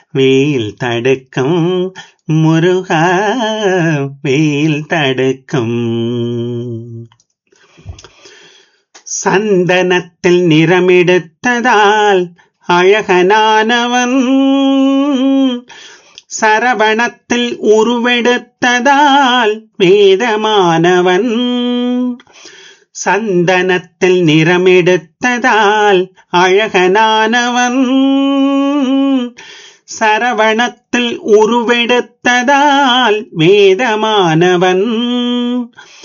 வெயில் தடுக்கும் முருகா வெயில் தடுக்கும் சந்தனத்தில் நிறமெடுத்ததால் அழகனானவன் சரவணத்தில் உருவெடுத்ததால் வேதமானவன் சந்தனத்தில் நிறமெடுத்ததால் அழகனானவன் சரவணத்தில் உருவெடுத்ததால் வேதமானவன்